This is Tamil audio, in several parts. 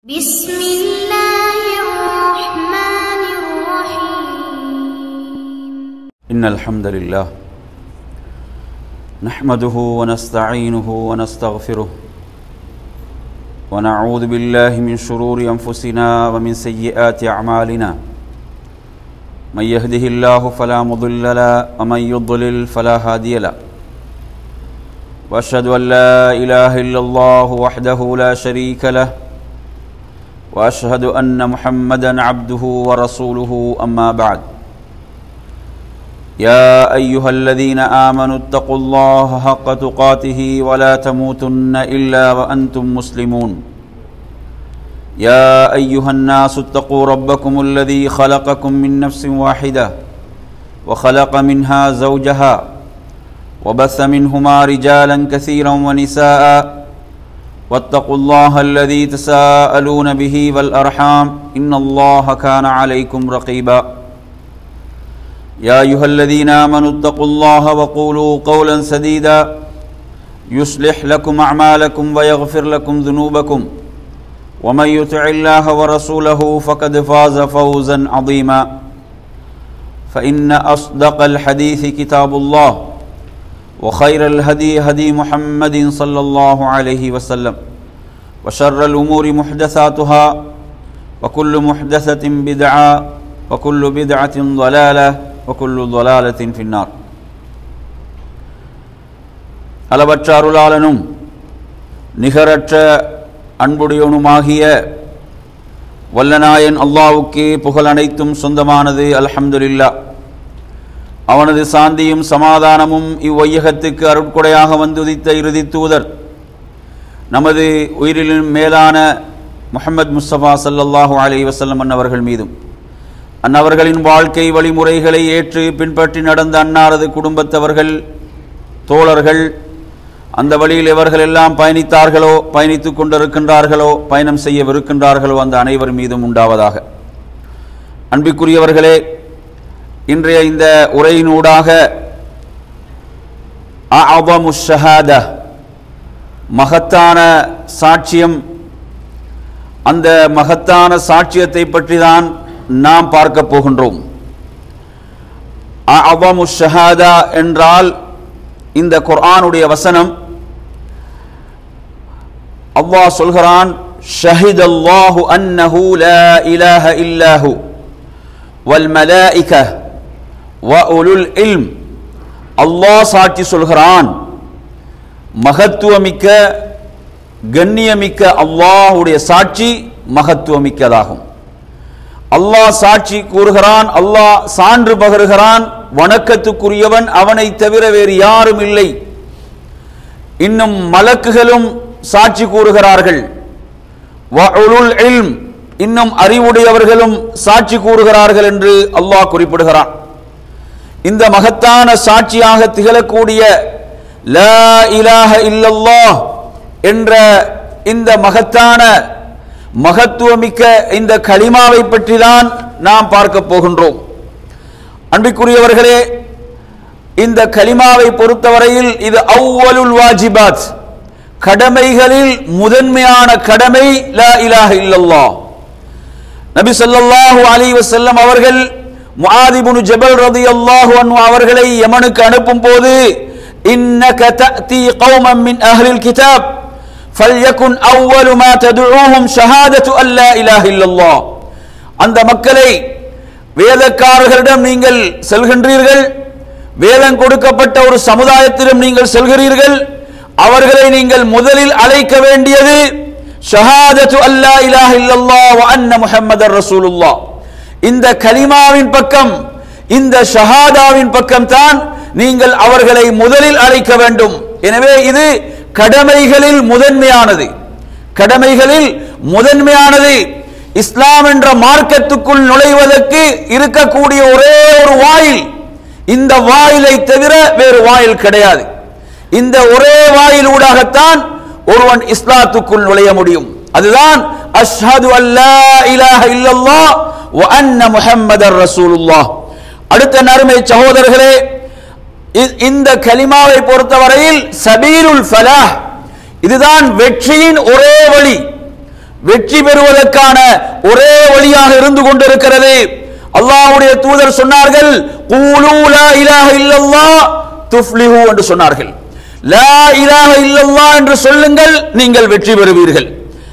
بسم الله الرحمن الرحيم إن الحمد لله نحمده ونستعينه ونستغفره ونعوذ بالله من شرور أنفسنا ومن سيئات أعمالنا من يهده الله فلا مضل له ومن يضلل فلا هادي له وأشهد أن لا إله إلا الله وحده لا شريك له وأشهد أن محمدا عبده ورسوله أما بعد يا أيها الذين آمنوا اتقوا الله حق تقاته ولا تموتن إلا وأنتم مسلمون يا أيها الناس اتقوا ربكم الذي خلقكم من نفس واحدة وخلق منها زوجها وبث منهما رجالا كثيرا ونساء واتقوا الله الذي تساءلون به والأرحام إن الله كان عليكم رقيباً يا أيها الذين آمنوا اتقوا الله وقولوا قولا سديدا يصلح لكم أعمالكم ويغفر لكم ذنوبكم ومن يطع الله ورسوله فقد فاز فوزا عظيما فإن أصدق الحديث كتاب الله وخير الهدي هدي محمد صلى الله عليه وسلم وشر الأمور محدثاتها وكل محدثة بدعة وكل بدعة ضلالة وكل ضلالة في النار அளவற்ற அருளாளனும் நிகரற்ற அன்புடையவனுமாகிய வல்லநாயன் அல்லாவுக்கே புகழ் அனைத்தும் சொந்தமானது அல்ஹம்துலில்லா அவனது சாந்தியும் சமாதானமும் இவ்வையகத்துக்கு அருட்கொடையாக வந்துதித்த இறுதி தூதர் நமது உயிரிலும் மேலான முஹம்மது முஸ்தபா சல்லல்லாஹு அலி வசல்லம் அன்னவர்கள் மீதும் அன்னவர்களின் வாழ்க்கை வழிமுறைகளை ஏற்று பின்பற்றி நடந்த அன்னாரது குடும்பத்தவர்கள் தோழர்கள் அந்த வழியில் எவர்கள் எல்லாம் பயணித்தார்களோ பயணித்து கொண்டிருக்கின்றார்களோ பயணம் செய்யவிருக்கின்றார்களோ அந்த அனைவர் மீதும் உண்டாவதாக அன்பிற்குரியவர்களே இன்றைய இந்த உரையினூடாக அபமுஷஹாத மகத்தான சாட்சியம் அந்த மகத்தான சாட்சியத்தை பற்றி தான் நாம் பார்க்க போகின்றோம் அவமு ஷஹாதா என்றால் இந்த குர்ஆனுடைய வசனம் அல்லாஹ் சொல்கிறான் ஷஹித் அல்லாஹு அன்னஹு லா இலாஹ இல்லாஹு வல் மலாயிக வ உலுல் இல்ம் அல்லாஹ் சாட்சி சொல்கிறான் மகத்துவமிக்க கண்ணியமிக்க அல்லாஹுடைய சாட்சி மகத்துவமிக்கதாகும் அல்லாஹ் சாட்சி கூறுகிறான் அல்லாஹ் சான்று பகருகிறான் வணக்கத்துக்குரியவன் அவனை தவிர வேறு யாரும் இல்லை இன்னும் மலக்குகளும் சாட்சி கூறுகிறார்கள் இன்னும் அறிவுடையவர்களும் சாட்சி கூறுகிறார்கள் என்று அல்லாஹ் குறிப்பிடுகிறான் இந்த மகத்தான சாட்சியாக திகழக்கூடிய லா இலாஹ இல்லல்லாஹ் என்ற இந்த மகத்தான மகத்துவமிக்க இந்த களிமாவை பற்றி தான் நாம் பார்க்க போகின்றோம் அன்பிற்குரியவர்களே இந்த கலிமாவை பொறுத்தவரையில் இது அவ்வலுல் வாஜிபாத் கடமைகளில் முதன்மையான கடமை லா இலாஹ இல்லல்லா நபி ஸல்லல்லாஹு அலைஹி வஸல்லம் அவர்கள் முஆதிபுனு ஜபல் ரலியல்லாஹு அன்ஹு அவர்களை யமனுக்கு அனுப்பும் போது இன்னக தஅதி கௌமன் மின் அஹ்லில் கிதாப் فليكن أول ما تدعوهم شهادة أن لا إله إلا الله அந்த மக்களை வேதக்காரர்களிடம் நீங்கள் செல்கின்றீர்கள் வேதம் கொடுக்கப்பட்ட ஒரு சமுதாயத்திடம் நீங்கள் செல்கிறீர்கள் அவர்களை நீங்கள் முதலில் அழைக்க வேண்டியது ஷஹாதத்து அல்லா இலாஹ இல்லல்லாஹ் வ அன்ன முஹம்மதர் ரசூலுல்லாஹ் இந்த கலிமாவின் பக்கம் இந்த ஷஹாதாவின் பக்கம் தான் நீங்கள் அவர்களை முதலில் அழைக்க வேண்டும் எனவே இது கடமைகளில் முதன்மையானது கடமைகளில் முதன்மையானது இஸ்லாம் என்ற மார்க்கத்துக்குள் நுழைவதற்கு இருக்கக்கூடிய ஒரே ஒரு வாயில் இந்த வாயிலை தவிர வேறு வாயில் கிடையாது இந்த ஒரே வாயில் ஊடாகத்தான் ஒருவன் இஸ்லாத்துக்குள் நுழைய முடியும் அதுதான் அஷ்ஹது அல்லா இலாஹ இல்லல்லாஹ் வ அன்ன முஹம்மதர் ரசூலுல்லாஹ் அடுத்த நறுமை சகோதரர்களே இந்த கலிமாவை பொறுத்தவரையில் சபீருல் ஃபலாஹ் இதுதான் வெற்றியின் ஒரே வழி வெற்றி பெறுவதற்கான ஒரே வழியாக இருந்து கொண்டிருக்கிறது அல்லாஹ்வுடைய தூதர் சொன்னார்கள் கூலு லா இலாஹ இல்லல்லாஹ் துஃப்லிஹு என்று சொன்னார்கள் லா இலாஹ இல்லல்லாஹ் என்று சொல்லுங்கள் நீங்கள் வெற்றி பெறுவீர்கள்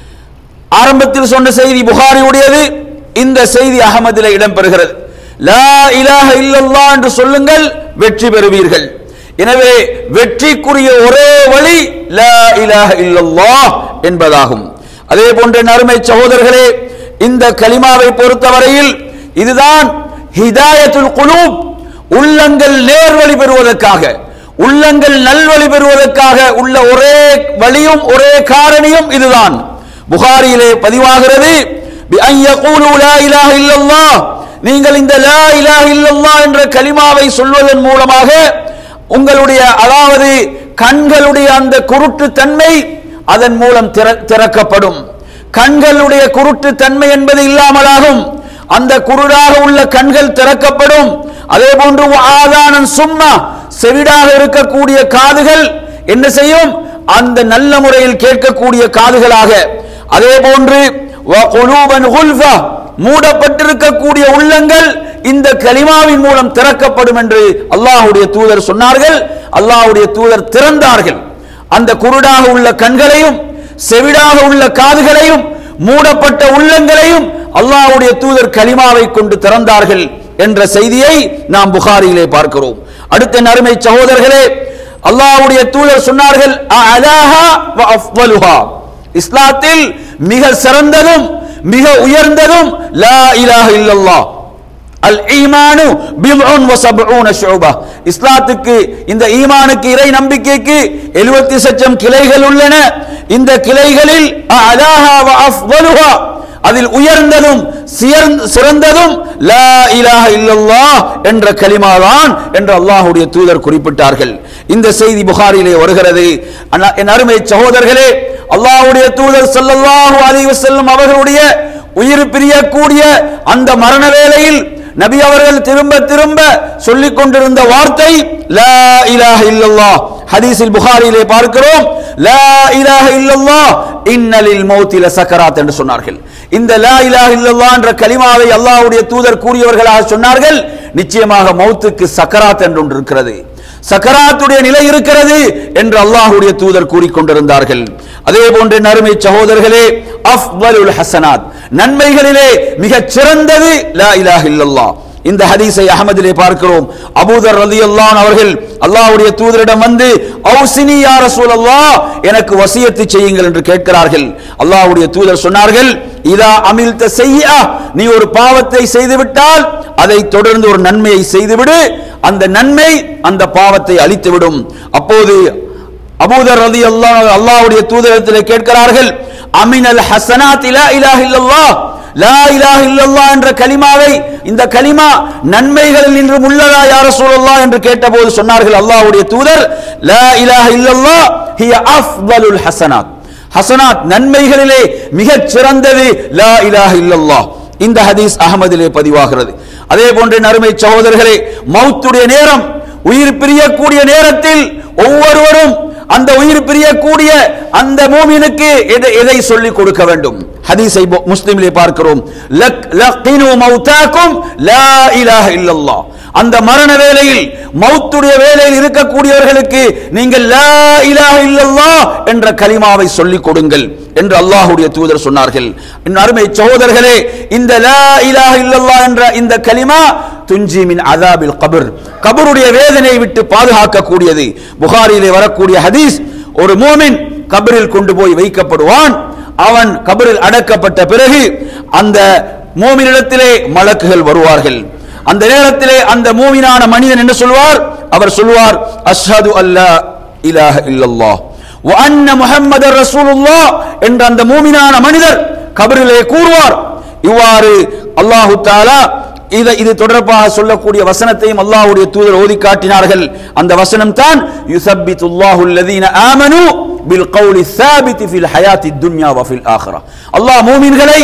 ஆரம்பத்தில் சொன்ன செய்தி புகாரியுடையது இந்த செய்தி அகமதில இடம்பெறுகிறது லா இலாஹ இல்லல்லாஹ் என்று சொல்லுங்கள் வெற்றி பெறுவீர்கள் எனவே வெற்றிக்குரிய ஒரே வழி லா இலாஹ இல்லல்லாஹ் என்பதாகும் அதே போன்ற நறுமை சகோதரர்களே இந்த கலிமாவை பொறுத்தவரையில் இதுதான் ஹிதாயத்துல் குலூப் உள்ளங்கள் நேர்வழி பெறுவதற்காக உள்ளங்கள் நல்வழி பெறுவதற்காக உள்ள ஒரே வழியும் ஒரே காரணியும் இதுதான் புகாரியிலே பதிவாகிறது بأن يقولوا لا إله إلا الله நீங்கள் இந்த லா இலாஹ இல்லல்லாஹ் என்ற கலிமாவை சொல்வதன் மூலமாக உங்களுடைய அதாவது கண்களுடைய அந்த குருட்டு தன்மை அதன் மூலம் திற- திறக்கப்படும் கண்களுடைய குருட்டு தன்மை என்பது இல்லாமலாகும் அந்த குருடாக உள்ள கண்கள் திறக்கப்படும் அதே போன்று ஆதானன் சும்மா செவிடாக இருக்கக்கூடிய காதுகள் என்ன செய்யும் அந்த நல்ல முறையில் கேட்கக்கூடிய காதுகளாக அதே போன்று وَقُلُوبًا غُلْفًا மூடப்பட்டிருக்கக்கூடிய உள்ளங்கள் இந்த கலிமாவின் மூலம் திறக்கப்படும் என்று அல்லாஹ்வுடைய தூதர் சொன்னார்கள் அல்லாஹ்வுடைய தூதர் திறந்தார்கள் அந்த குருடாக உள்ள கண்களையும் செவிடாக உள்ள காதுகளையும் மூடப்பட்ட உள்ளங்களையும் அல்லாஹ்வுடைய தூதர் கலிமாவை கொண்டு திறந்தார்கள் என்ற செய்தியை நாம் புகாரியிலே பார்க்கிறோம் அடுத்த நறுமை சகோதரர்களே அல்லாஹ்வுடைய தூதர் சொன்னார்கள் அலாஹா வ அஃவலுஹா இஸ்லாத்தில் மிக சிறந்ததும் மிக உயர்ந்ததும் லா இலாஹ இல்லல்லாஹ் அல் ஈமானு பிம்உன் வ சப்ஊன ஷுபா இஸ்லாத்துக்கு இந்த ஈமானுக்கு இறை நம்பிக்கைக்கு 70 சச்சம் கிளைகள் உள்ளன இந்த கிளைகளில் அலாஹா வ அஃவலுஹா அதில் உயர்ந்ததும் சியர்ந்த- சிறந்ததும் லா இலாஹ இல்லல்லாஹ் என்ற கலிமாதான் என்று அல்லாஹ்வுடைய தூதர் குறிப்பிட்டார்கள் இந்த செய்தி புகாரிலே வருகிறது அண்ணா- என் அருமை சகோதரர்களே அல்லாஹ்வுடைய தூதர் ஸல்லல்லாஹு அலைஹி வஸல்லம் அவர்களுடைய உயிர் பிரியக்கூடிய அந்த மரண வேளையில் நபி அவர்கள் திரும்ப திரும்ப சொல்லிக் கொண்டிருந்த வார்த்தை லா இலாஹ இல்லல்லாஹ் ஹதீஸில் புகாரியிலே பார்க்கிறோம் லா இலாஹ இல்லல்லாஹ் இன்னலில் மௌத்தி லசக்கராத் என்று சொன்னார்கள் இந்த லா இலாஹ இல்லல்லாஹ் என்ற கலிமாவை அல்லாஹ்வுடைய தூதர் கூறியவர்களாக சொன்னார்கள் நிச்சயமாக மௌத்துக்கு சக்கராத் என்று ஒன்று இருக்கிறது சக்கராத்துடைய நிலை இருக்கிறது என்று அல்லாஹ்வுடைய தூதர் கூறிக்கொண்டிருந்தார்கள் அதே போன்று நறுமை சகோதரர்களே அஃவலுல் ஹசனாத் நன்மைகளிலே மிகச் சிறந்தது லா இலாஹ இல்லல்லாஹ் இந்த ஹதீஸை அகமதிலே பார்க்கிறோம் அபூதர் ரலியல்லாஹு அவர்கள் அல்லாஹ்வுடைய தூதரிடம் வந்து ஔசினி யா ரசூலல்லாஹ் எனக்கு வசியத்து செய்யுங்கள் என்று கேட்கிறார்கள் அல்லாஹ்வுடைய தூதர் சொன்னார்கள் இதா அமில்த செய்யா நீ ஒரு பாவத்தை செய்துவிட்டால் அதை தொடர்ந்து ஒரு நன்மையை செய்துவிடு அந்த நன்மை அந்த பாவத்தை அழித்துவிடும் அப்போது அபூதர் ரதி அல்லாஹ் அல்லாஹ்வுடைய தூதரத்தில் கேட்கிறார்கள் அமினல் ஹசனாத் லா இலாஹ இல்லல்லாஹ் லா இலாஹ இல்லல்லாஹ் என்ற கலிமாவை இந்த கலிமா நன்மைகளில் நின்றும் உள்ளதா யா ரசூலுல்லாஹ் என்று கேட்டபோது சொன்னார்கள் அல்லாஹ்வுடைய தூதர் லா இலாஹ இல்லல்லாஹ் ஹிய அஃதலுல் ஹசனாத் ஹசனாத் நன்மைகளிலே மிகச் சிறந்தது லா இலாஹ இல்லல்லாஹ் இந்த ஹதீஸ் அகமதிலே பதிவாகிறது அதே போன்ற நறுமை சகோதரர்களே மௌத்துடைய நேரம் உயிர் பிரியக்கூடிய நேரத்தில் ஒவ்வொருவரும் அந்த உயிர் பிரியக்கூடிய அந்த மூமினுக்கு எதை எதை சொல்லிக் கொடுக்க வேண்டும் ஹதீஸை பு- முஸ்லிமிலே பார்க்கிறோம் லக் லக்கினு மௌதாக்கும் லா இலாஹ இல்லல்லாஹ் அந்த மரண வேளையில் மௌத்துடைய வேளையில் இருக்கக்கூடியவர்களுக்கு நீங்கள் லா இலாஹ இல்லல்லாஹ் என்ற கலிமாவை சொல்லிக் கொடுங்கள் என்று அல்லாஹ்வுடைய தூதர் சொன்னார்கள் என் அருமை சகோதரர்களே இந்த லா இலாஹ இல்லல்லாஹ் என்ற இந்த கலிமா துஞ்சி மின் அதாபில் கபர் கபருடைய வேதனை விட்டு பாதுகாக்கக்கூடியது புகாரியிலே வரக்கூடிய ஹதீஸ் ஒரு மூமின் கபரில் கொண்டு போய் வைக்கப்படுவான் அவன் கபரில் அடக்கப்பட்ட பிறகு அந்த மூமினிடத்திலே மலக்குகள் வருவார்கள் அந்த நேரத்திலே அந்த மூமினான மனிதன் என்ன சொல்வார் அவர் சொல்வார் அஷ்ஹது அல்லா இலாஹ இல்லல்லாஹ் வ அன்ன முஹம்மதர் ரசூலுல்லாஹ் என்ற அந்த மூமினான மனிதர் கபரிலே கூறுவார் இவ்வாறு அல்லாஹு தாலா இதை இது தொடர்பாக சொல்லக்கூடிய வசனத்தையும் அல்லாஹ்வுடைய தூதர் ஓதி காட்டினார்கள் அந்த வசனம் தான் யுசப்பித்துல்லாஹு அல்லதீன ஆமனு பில் கௌலி சாபித்தி ஃபில் ஹயாத்தி துன்யா வ ஃபில் ஆഖിറ அல்லாஹ் மூமின்களை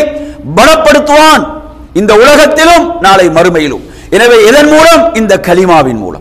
பலப்படுத்துவான் இந்த உலகத்திலும் நாளை மறுமையிலும் எனவே இதன் மூலம் இந்த கலிமாவின் மூலம்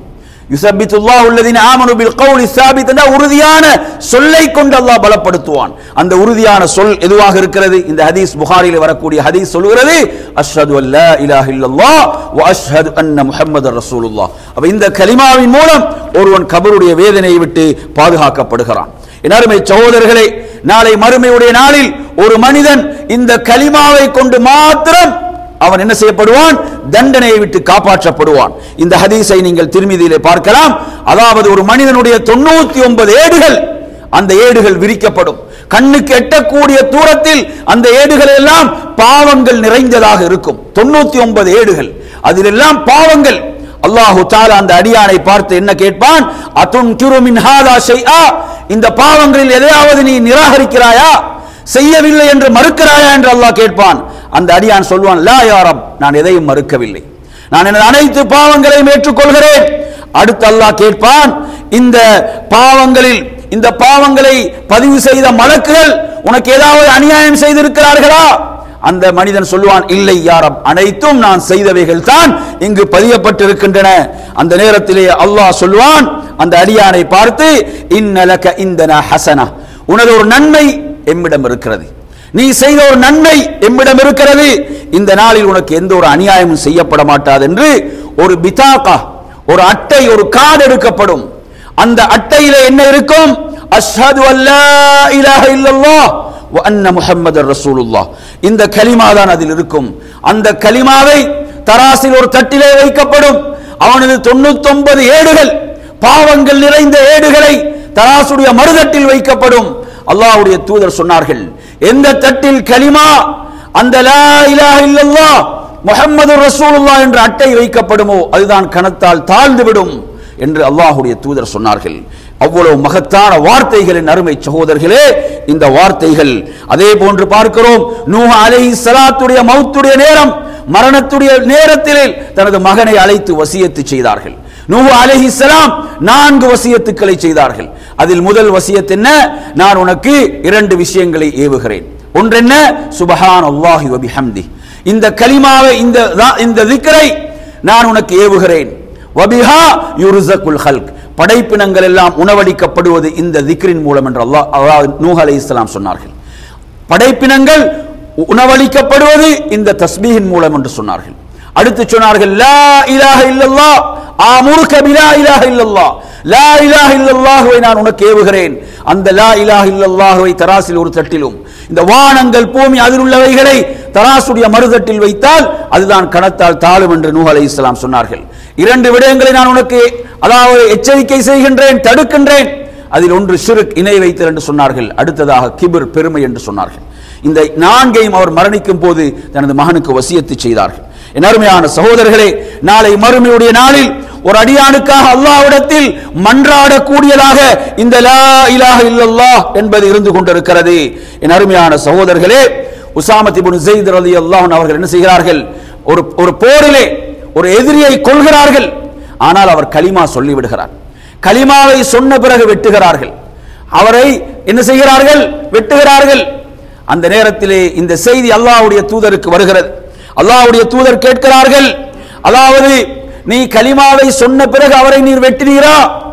யுசப்பித்துல்லாஹு அல்லதீன ஆமனு பில் கௌலி சாபித் என்ற உறுதியான சொல்லை கொண்டு அல்லாஹ் பலப்படுத்துவான் அந்த உறுதியான சொல் எதுவாக இருக்கிறது இந்த ஹதீஸ் புகாரியில் வரக்கூடிய ஹதீஸ் சொல்கிறது அஷ்ஹது அல்லா இலாஹ இல்லல்லாஹ் வ அஷ்ஹது அன்ன முஹம்மது ரசூலுல்லாஹ் அப்ப இந்த கலிமாவின் மூலம் ஒருவன் கபருடைய வேதனையை விட்டு பாதுகாக்கப்படுகிறான் என் அருமை சகோதரர்களே நாளை மறுமையுடைய நாளில் ஒரு மனிதன் இந்த கலிமாவை கொண்டு மாத்திரம் அவன் என்ன செய்யப்படுவான் தண்டனையை விட்டு காப்பாற்றப்படுவான் இந்த ஹதீஸை நீங்கள் திருமதியிலே பார்க்கலாம் அதாவது ஒரு மனிதனுடைய தொண்ணூத்தி ஒன்பது ஏடுகள் அந்த ஏடுகள் விரிக்கப்படும் கண்ணுக்கு எட்டக்கூடிய தூரத்தில் அந்த ஏடுகள் எல்லாம் பாவங்கள் நிறைந்ததாக இருக்கும் தொண்ணூத்தி ஒன்பது ஏடுகள் அதிலெல்லாம் பாவங்கள் அல்லாஹு தாலா அந்த அடியானை பார்த்து என்ன கேட்பான் அதுன் கிருமின் ஹாதா ஷைஆ இந்த பாவங்களில் எதையாவது நீ நிராகரிக்கிறாயா செய்யவில்லை என்று மறுக்கிறாயா என்று அல்லாஹ் கேட்பான் அந்த அடியான் சொல்வான் லா யாரப் நான் எதையும் மறுக்கவில்லை நான் எனது அனைத்து பாவங்களையும் ஏற்றுக்கொள்கிறேன் அடுத்து அல்லாஹ் கேட்பான் இந்த பாவங்களில் இந்த பாவங்களை பதிவு செய்த மலக்குகள் உனக்கு ஏதாவது அநியாயம் செய்திருக்கிறார்களா அந்த மனிதன் சொல்லுவான் இல்லை யாரம் அனைத்தும் நான் செய்தவைகள் தான் இங்கு பதியப்பட்டிருக்கின்றன அந்த நேரத்திலே அல்லாஹ் சொல்லுவான் அந்த அடியானை பார்த்து இன்னலக இந்தன ஹசனா உனது ஒரு நன்மை எம்மிடம் இருக்கிறது நீ செய்த ஒரு நன்மை எம்மிடம் இருக்கிறது இந்த நாளில் உனக்கு எந்த ஒரு அநியாயமும் செய்யப்பட மாட்டாது என்று ஒரு பிதாகா ஒரு அட்டை ஒரு கார்டு எடுக்கப்படும் அந்த அட்டையில என்ன இருக்கும் அஷ்ஹது அல்லா இலாஹ இல்லல்லாஹ் வ அன்ன முஹம்மதர் ரசூலுல்லாஹ் இந்த கலிமா தான் அதில் இருக்கும் அந்த கலிமாவை தராசில் ஒரு தட்டிலே வைக்கப்படும் அவனது தொண்ணூத்தொன்பது ஏடுகள் பாவங்கள் நிறைந்த ஏடுகளை தராசுடைய மறுதட்டில் வைக்கப்படும் அல்லாஹ்வுடைய தூதர் சொன்னார்கள் எந்த தட்டில் கலிமா அந்த லா இலாஹ இல்லல்லாஹ் முஹம்மது ரசூலுல்லாஹ் என்ற அட்டை வைக்கப்படுமோ அதுதான் கணத்தால் தாழ்ந்து விடும் என்று அல்லாஹ்வுடைய தூதர் சொன்னார்கள் அவ்வளவு மகத்தான வார்த்தைகளின் அருமை சகோதரர்களே இந்த வார்த்தைகள் அதே போன்று பார்க்கிறோம் நூஹ அலைஹி ஸலாத்துடைய மௌத்துடைய நேரம் மரணத்துடைய நேரத்திலே தனது மகனை அழைத்து வசியத்து செய்தார்கள் நூஹு அலைஹி ஸலாம் நான்கு வசியத்துக்களை செய்தார்கள் அதில் முதல் வசியத் என்ன நான் உனக்கு இரண்டு விஷயங்களை ஏவுகிறேன் ஒன்று என்ன சுபஹான் அல்லாஹி வபிஹம்தி இந்த கலிமாவை இந்த இந்த திக்ரை நான் உனக்கு ஏவுகிறேன் வபிஹா யுர்ஸகுல் ஹல்க் படைப்பினங்கள் எல்லாம் உணவளிக்கப்படுவது இந்த திக்ரின் மூலம் என்று அல்லாஹ் அதாவது நூஹ் அலைஹிஸ்ஸலாம் சொன்னார்கள் படைப்பினங்கள் உணவளிக்கப்படுவது இந்த தஸ்பீஹின் மூலம் என்று சொன்னார்கள் அடுத்து சொன்னார்கள் லா இலாஹ இல்லல்லாஹ் ஆமுருக பிலா இலாஹ இல்லல்லாஹ் லா இலாஹ இல்லல்லாஹுவை நான் உனக்கு ஏவுகிறேன் அந்த லா இலாஹ இல்லல்லாஹுவை தராசில் ஒரு தட்டிலும் இந்த வானங்கள் பூமி அதில் உள்ளவைகளை தராசுடைய மறுதட்டில் வைத்தால் அதுதான் கணத்தால் தாழும் என்று நூஹ் அலைஹிஸ்ஸலாம் சொன்னார்கள் இரண்டு விடயங்களை நான் உனக்கு அதாவது எச்சரிக்கை செய்கின்றேன் தடுக்கின்றேன் அதில் ஒன்று ஷிருக் இணை வைத்தல் என்று சொன்னார்கள் அடுத்ததாக கிபிர் பெருமை என்று சொன்னார்கள் இந்த நான்கையும் அவர் மரணிக்கும் போது தனது மகனுக்கு வசியத்து செய்தார்கள் என் அருமையான சகோதரர்களே நாளை மறுமையுடைய நாளில் ஒரு அடியானுக்காக அல்லாஹ்விடத்தில் மன்றாடக்கூடியதாக இந்த லா இலாஹ இல்லல்லாஹ் என்பது இருந்து கொண்டிருக்கிறது என் அருமையான சகோதரர்களே உசாமத் இப்னு ஸைத் ரலியல்லாஹு அன்ஹு அவர்கள் என்ன செய்கிறார்கள் ஒரு ஒரு போரிலே ஒரு எதிரியை கொள்கிறார்கள் ஆனால் அவர் கலிமா சொல்லி விடுகிறார் கலிமாவை சொன்ன பிறகு வெட்டுகிறார்கள் அவரை என்ன செய்கிறார்கள் வெட்டுகிறார்கள் அந்த நேரத்திலே இந்த செய்தி அல்லாஹ்வுடைய தூதருக்கு வருகிறது அல்லாஹ்வுடைய தூதர் கேட்கிறார்கள் அதாவது நீ கலிமாவை சொன்ன பிறகு அவரை நீர் வெட்டினீரா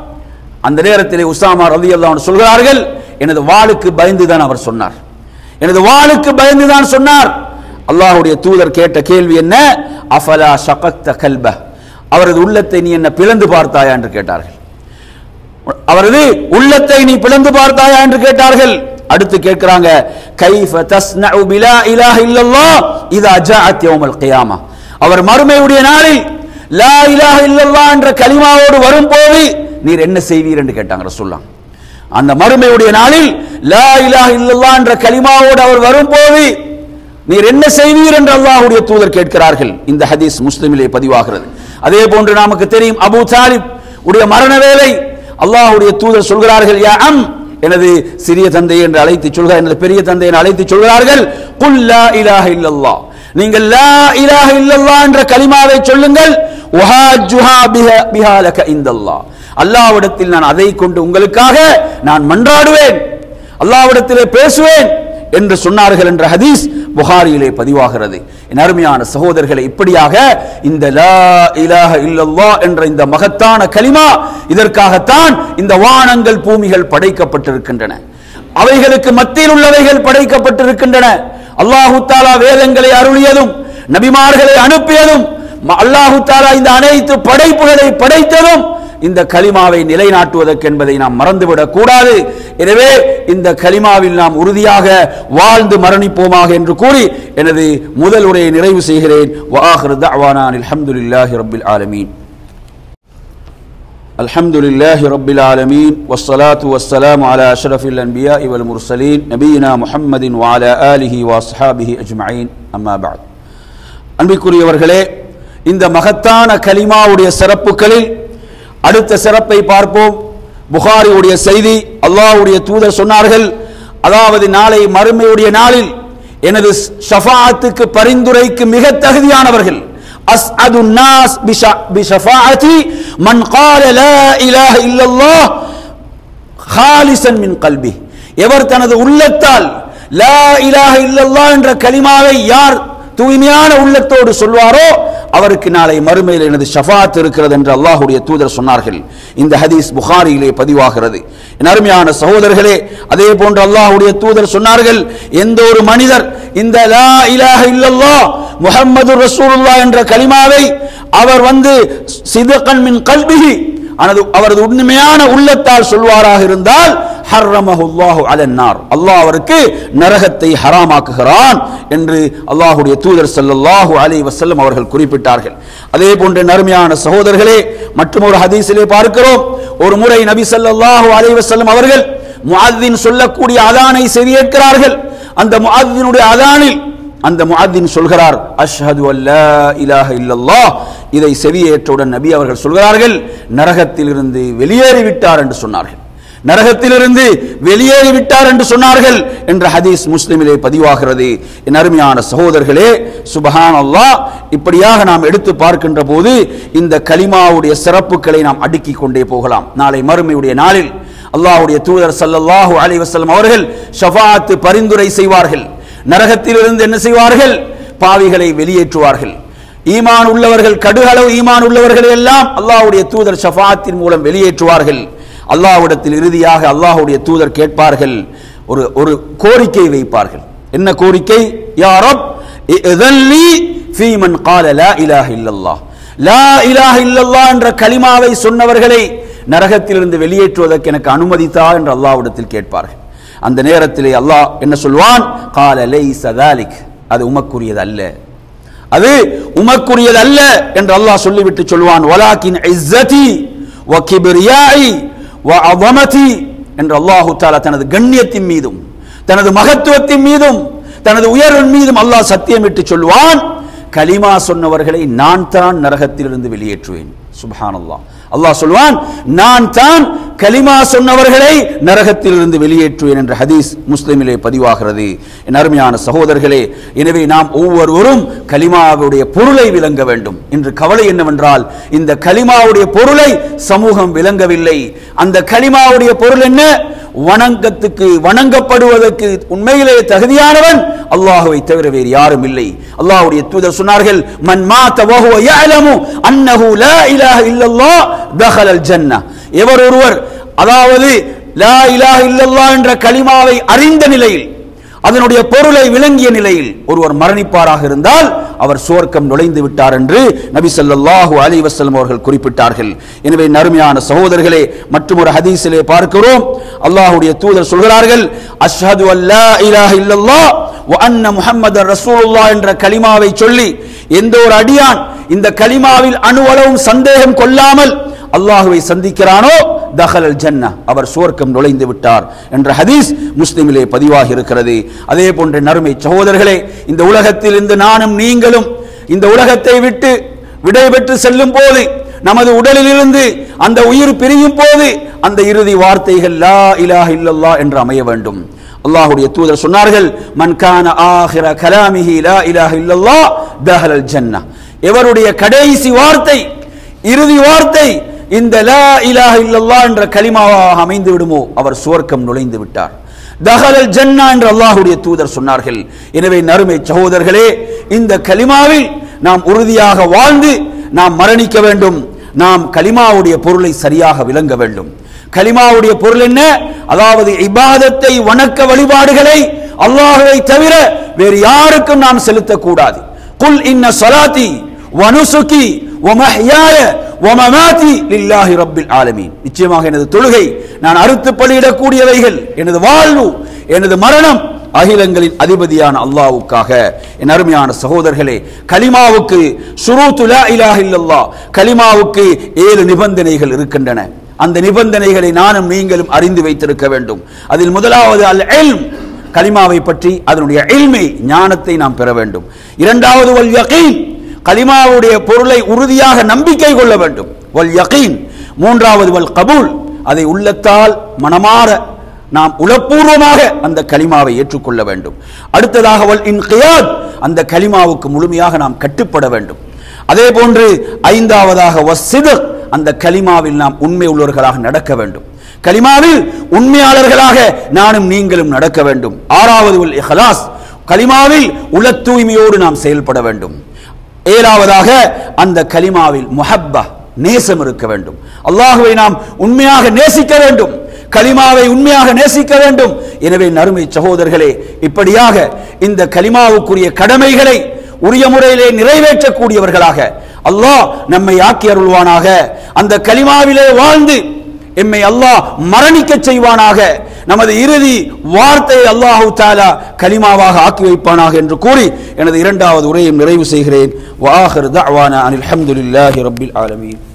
அந்த நேரத்திலே உசாமா ரலி அல்லாஹ் சொல்கிறார்கள் எனது வாளுக்கு பயந்துதான் அவர் சொன்னார் எனது வாளுக்கு பயந்துதான் சொன்னார் அல்லாஹ்வுடைய தூதர் கேட்ட கேள்வி என்ன அஃபலா ஷகத்த கல்ப அவரது உள்ளத்தை நீ என்ன பிளந்து பார்த்தாயா என்று கேட்டார்கள் அவரது உள்ளத்தை நீ பிளந்து பார்த்தாயா என்று கேட்டார்கள் அடுத்து கேட்கிறாங்க கைஃப தஸ்னஉ பிலா இலாஹ இல்லல்லாஹ் இதா ஜாஅத் யௌமல் கியாமா அவர் மறுமையுடைய நாளில் லா இலாஹ இல்லல்லாஹ் என்ற கலிமாவோடு வரும்போது நீர் என்ன செய்வீர் என்று கேட்டாங்க ரசூலுல்லாஹ் அந்த மறுமையுடைய நாளில் லா இலாஹ இல்லல்லாஹ் என்ற கலிமாவோடு அவர் வரும்போது நீர் என்ன செய்வீர் என்று அல்லாஹ்வுடைய தூதர் கேட்கிறார்கள் இந்த ஹதீஸ் முஸ்லிமிலே பதிவாகிறது அதே போன்று நமக்கு தெரியும் அபூ தாலிப் உடைய மரண வேலை அல்லாஹ்வுடைய தூதர் சொல்கிறார்கள் யா அம் எனது சிறிய தந்தை என்று அழைத்து சொல்கிறார் எனது பெரிய தந்தை என்று அழைத்து சொல்கிறார்கள் குல் லா இலாஹ இல்லல்லாஹ் நீங்கள் லா இலாஹ இல்லல்லாஹ் என்ற கலிமாவை சொல்லுங்கள் வஹாஜுஹா பிஹா பிஹா லக இந்தல்லாஹ் அல்லாஹ்விடத்தில் நான் அதை கொண்டு உங்களுக்காக நான் மன்றாடுவேன் அல்லாஹ்விடத்திலே பேசுவேன் என்று சொன்னார்கள் என்ற ஹதீஸ் புகாரியிலே பதிவாகிறது என் அருமையான சகோதரர்களை இப்படியாக இந்த லா இலாஹ இல்லல்லாஹ் என்ற இந்த மகத்தான கலிமா இதற்காகத்தான் இந்த வானங்கள் பூமிகள் படைக்கப்பட்டிருக்கின்றன அவைகளுக்கு மத்தியில் உள்ளவைகள் படைக்கப்பட்டிருக்கின்றன அல்லாஹு தாலா வேதங்களை அருளியதும் நபிமார்களை அனுப்பியதும் ம- அல்லாஹு தாலா இந்த அனைத்து படைப்புகளை படைத்ததும் இந்த கலிமாவை நிலைநாட்டுவதற்கு என்பதை நாம் மறந்துவிடக் கூடாது எனவே இந்த கலிமாவில் நாம் உறுதியாக வாழ்ந்து மரணிப்போமாக என்று கூறி எனது முதல் உரையை நிறைவு செய்கிறேன் வாஹிரு தஅவானான் அல்ஹம்துலில்லாஹி ரப்பில் ஆலமீன் الحمد لله رب العالمين والصلاة والسلام على أشرف الأنبياء والمرسلين نبينا محمد وعلى آله وأصحابه أجمعين أما بعد அன்பிற்குரியவர்களே இந்த மகத்தான கலிமாவுடைய சிறப்புகளில் அடுத்த சிறப்பை பார்ப்போம் புகாரியுடைய செய்தி அல்லாஹ்வுடைய தூதர் சொன்னார்கள் அதாவது நாளை மறுமையுடைய நாளில் எனது ஷஃபாஅத்துக்கு பரிந்துரைக்கு மிக தகுதியானவர்கள் அஸ்அது الناس بشفاعتي من قال لا اله الا الله خالصا من قلبه எவர் தனது உள்ளத்தால் லா இலாஹ இல்லல்லாஹ் என்ற கலிமாவை யார் தூய்மையான உள்ளத்தோடு சொல்வாரோ அவருக்கு நாளை மறுமையில் எனது ஷஃபாத் இருக்கிறது என்று அல்லாஹ்வுடைய தூதர் சொன்னார்கள் இந்த ஹதீஸ் புகாரியிலே பதிவாகிறது என் அருமையான சகோதரர்களே அதே போன்று அல்லாஹ்வுடைய தூதர் சொன்னார்கள் எந்த ஒரு மனிதர் இந்த லா இலாஹ இல்லல்லாஹ் முஹம்மது ரசூலுல்லாஹ் என்ற கலிமாவை அவர் வந்து சிதகன் மின் கல்பிஹி அவனது அவரது உண்மையான உள்ளத்தால் சொல்வாராக இருந்தால் ஹர்ரமஹுல்லாஹு அலன்னார் அல்லாஹ் அவருக்கு நரகத்தை ஹராமாக்குகிறான் என்று அல்லாஹ்வுடைய தூதர் ஸல்லல்லாஹு அலைஹி வஸல்லம் அவர்கள் குறிப்பிட்டார்கள் அதே போன்ற நறுமையான சகோதரர்களே மற்றும் ஒரு ஹதீஸிலே பார்க்கிறோம் ஒரு முறை நபி ஸல்லல்லாஹு அலைஹி வஸல்லம் அவர்கள் முஅத்தின் சொல்லக்கூடிய அதானை செவியேற்கிறார்கள் அந்த முஅத்தினுடைய அதானில் அந்த முஅத்தின் சொல்கிறார் அஷ்ஹது அல்லா இலாஹ இல்லல்லாஹ் இதை செவியேற்றவுடன் நபி அவர்கள் சொல்கிறார்கள் நரகத்திலிருந்து வெளியேறிவிட்டார் என்று சொன்னார்கள் நரகத்திலிருந்து வெளியேறிவிட்டார் என்று சொன்னார்கள் என்ற ஹதீஸ் முஸ்லிமிலே பதிவாகிறது என் அருமையான சகோதரர்களே சுபஹான் அல்லாஹ் இப்படியாக நாம் எடுத்து பார்க்கின்ற போது இந்த கலிமாவுடைய சிறப்புகளை நாம் அடுக்கிக் கொண்டே போகலாம் நாளை மறுமையுடைய நாளில் அல்லாஹ்வுடைய தூதர் ஸல்லல்லாஹு அலைஹி வஸல்லம் அவர்கள் ஷஃபாஅத்து பரிந்துரை செய்வார்கள் நரகத்திலிருந்து என்ன செய்வார்கள் பாவிகளை வெளியேற்றுவார்கள் ஈமான் உள்ளவர்கள் கடுகளவு ஈமான் உள்ளவர்கள் எல்லாம் அல்லாஹ்வுடைய தூதர் ஷஃபாத்தின் மூலம் வெளியேற்றுவார்கள் அல்லாஹ்விடத்தில் இறுதியாக அல்லாஹ்வுடைய தூதர் கேட்பார்கள் ஒரு ஒரு கோரிக்கை வைப்பார்கள் என்ன கோரிக்கை யா ரப் இதல்லி ஃபீ மன் قال لا اله الا الله லா இலாஹ இல்லல்லாஹ் என்ற கலிமாவை சொன்னவர்களை நரகத்திலிருந்து வெளியேற்றுவதற்கு எனக்கு அனுமதித்தா என்று அல்லாஹ்விடத்தில் கேட்பார்கள் அந்த நேரத்திலே அல்லாஹ் என்ன சொல்வான் கால லைஸ ذلك அது உமக்குரியது அல்ல அது உமக்குரியது அல்ல என்று அல்லாஹ் சொல்லிவிட்டு சொல்வான் வலாக்கின் இஸ்ஸதி வ கிப்ரியாஇ வ அஸமதி என்று அல்லாஹு தஆலா தனது கண்ணியத்தின் மீதும் தனது மகத்துவத்தின் மீதும் தனது உயர்வின் மீதும் அல்லாஹ் சத்தியமிட்டு சொல்வான் கலிமா சொன்னவர்களை நான் தான் நரகத்திலிருந்து வெளியேற்றுவேன் சுப்ஹானல்லாஹ் அல்லாஹ் சொல்வான் நான் தான் கலிமா சொன்னவர்களை நரகத்திலிருந்து வெளியேற்றுவேன் என்ற ஹதீஸ் முஸ்லிமிலே பதிவாகிறது என் அருமையான சகோதரர்களே எனவே நாம் ஒவ்வொருவரும் கலிமாவுடைய பொருளை விளங்க வேண்டும் இன்று கவலை என்னவென்றால் இந்த கலிமாவுடைய பொருளை சமூகம் விளங்கவில்லை அந்த கலிமாவுடைய பொருள் என்ன வணங்கத்துக்கு வணங்கப்படுவதற்கு உண்மையிலே தகுதியானவன் அல்லாஹுவை தவிர வேறு யாரும் இல்லை அல்லாஹ்வுடைய தூதர் சொன்னார்கள் மன் மாத வஹுவ யஅலமு அன்னஹு லா இலாஹ இல்லல்லாஹ் தஹலல் ஜன்னah எவர் ஒருவர் அதாவது லா இலாஹ இல்லல்லாஹ் என்ற கலிமாவை அறிந்த நிலையில் அதனுடைய பொருளை விளங்கிய நிலையில் ஒருவர் மரணிப்பாராக இருந்தால் அவர் சுவர்க்கம் நுழைந்து விட்டார் என்று நபி ஸல்லல்லாஹு அலைஹி வஸல்லம் அவர்கள் குறிப்பிட்டார்கள் எனவே நறுமையான சகோதரர்களே மற்றும் ஒரு ஹதீஸிலே பார்க்கிறோம் அல்லாஹ்வுடைய தூதர் சொல்கிறார்கள் அஷ்ஹது அல்லா இலாஹ இல்லல்லாஹ் வ அன்ன முஹம்மதர் ரசூலுல்லாஹ் என்ற கலிமாவை சொல்லி எந்த ஒரு அடியான் இந்த கலிமாவில் அணுவளவும் சந்தேகம் கொள்ளாமல் அல்லாஹுவை சந்திக்கிறானோ தஹலல் ஜன்னா அவர் சுவர்க்கம் நுழைந்து விட்டார் என்ற ஹதீஸ் முஸ்லிமிலே பதிவாகி இருக்கிறது அதே போன்ற நறுமை சகோதரர்களே இந்த உலகத்தில் இருந்து நானும் நீங்களும் இந்த உலகத்தை விட்டு விடைபெற்று செல்லும் போது நமது உடலிலிருந்து அந்த உயிர் பிரியும் போது அந்த இறுதி வார்த்தைகள் லா இலாஹ இல்லல்லாஹ் என்று அமைய வேண்டும் அல்லாஹ்வுடைய தூதர் சொன்னார்கள் மன் கான ஆஹிர கலாமிஹி லா இலாஹ இல்லல்லாஹ் தஹலல் ஜன்னா எவருடைய கடைசி வார்த்தை இறுதி வார்த்தை இந்த லா இலாஹ இல்லல்லாஹ் என்ற கலிமாவாக அமைந்து விடுமோ அவர் சுவர்க்கம் நுழைந்து விட்டார் தஹலல் ஜன்னா என்று அல்லாஹ்வுடைய தூதர் சொன்னார்கள் எனவே நறுமை சகோதரர்களே இந்த கலிமாவில் நாம் உறுதியாக வாழ்ந்து நாம் மரணிக்க வேண்டும் நாம் கலிமாவுடைய பொருளை சரியாக விளங்க வேண்டும் கலிமாவுடைய பொருள் என்ன அதாவது இபாதத்தை வணக்க வழிபாடுகளை அல்லாஹ்வை தவிர வேறு யாருக்கும் நாம் செலுத்தக்கூடாது குல் இன்ன ஸலாத்தி வனுசுகி வமஹ்யாய வமமாதி லில்லாஹி ரப்பில் ஆலமீன் நிச்சயமாக எனது தொழுகை நான் அறுத்து பலியிடக்கூடியவைகள் எனது வாழ்வு எனது மரணம் அகிலங்களின் அதிபதியான அல்லாஹ்வுக்காக என் அருமையான சகோதரர்களே கலிமாவுக்கு ஷுரூத்து லா இலாஹ இல்லல்லாஹ் கலிமாவுக்கு ஏழு நிபந்தனைகள் இருக்கின்றன அந்த நிபந்தனைகளை நானும் நீங்களும் அறிந்து வைத்திருக்க வேண்டும் அதில் முதலாவது அல் இல்ம் கலிமாவை பற்றி அதனுடைய இல்மை ஞானத்தை நாம் பெற வேண்டும் இரண்டாவது வல் யகீன் கலிமாவுடைய பொருளை உறுதியாக நம்பிக்கை கொள்ள வேண்டும் வல் யகீன் மூன்றாவது வல் கபூல் அதை உள்ளத்தால் மனமாற நாம் உளப்பூர்வமாக அந்த கலிமாவை ஏற்றுக்கொள்ள வேண்டும் அடுத்ததாக வல் இன்கியாத் அந்த கலிமாவுக்கு முழுமையாக நாம் கட்டுப்பட வேண்டும் அதே போன்று ஐந்தாவதாக வஸ்ஸித்க் அந்த கலிமாவில் நாம் உண்மை உள்ளவர்களாக நடக்க வேண்டும் கலிமாவில் உண்மையாளர்களாக நானும் நீங்களும் நடக்க வேண்டும் ஆறாவது வல் இஹ்லாஸ் கலிமாவில் உள தூய்மையோடு நாம் செயல்பட வேண்டும் ஏழாவதாக அந்த கலிமாவில் முஹப்பா நேசம் இருக்க வேண்டும் அல்லாஹுவை நாம் உண்மையாக நேசிக்க வேண்டும் கலிமாவை உண்மையாக நேசிக்க வேண்டும் எனவே நறுமை சகோதரர்களே இப்படியாக இந்த கலிமாவுக்குரிய கடமைகளை உரிய முறையிலே நிறைவேற்றக்கூடியவர்களாக அல்லாஹ் நம்மை ஆக்கி அருள்வானாக அந்த கலிமாவிலே வாழ்ந்து எம்மை அல்லாஹ் மரணிக்க செய்வானாக நமது இறுதி வார்த்தையை அல்லாஹு தாலா கலிமாவாக ஆக்கி வைப்பானாக என்று கூறி எனது இரண்டாவது உரையை நிறைவு செய்கிறேன் வாஹர் தஅவானா அனில் ஹம்துலில்லாஹி ரப்பில் ஆலமீன்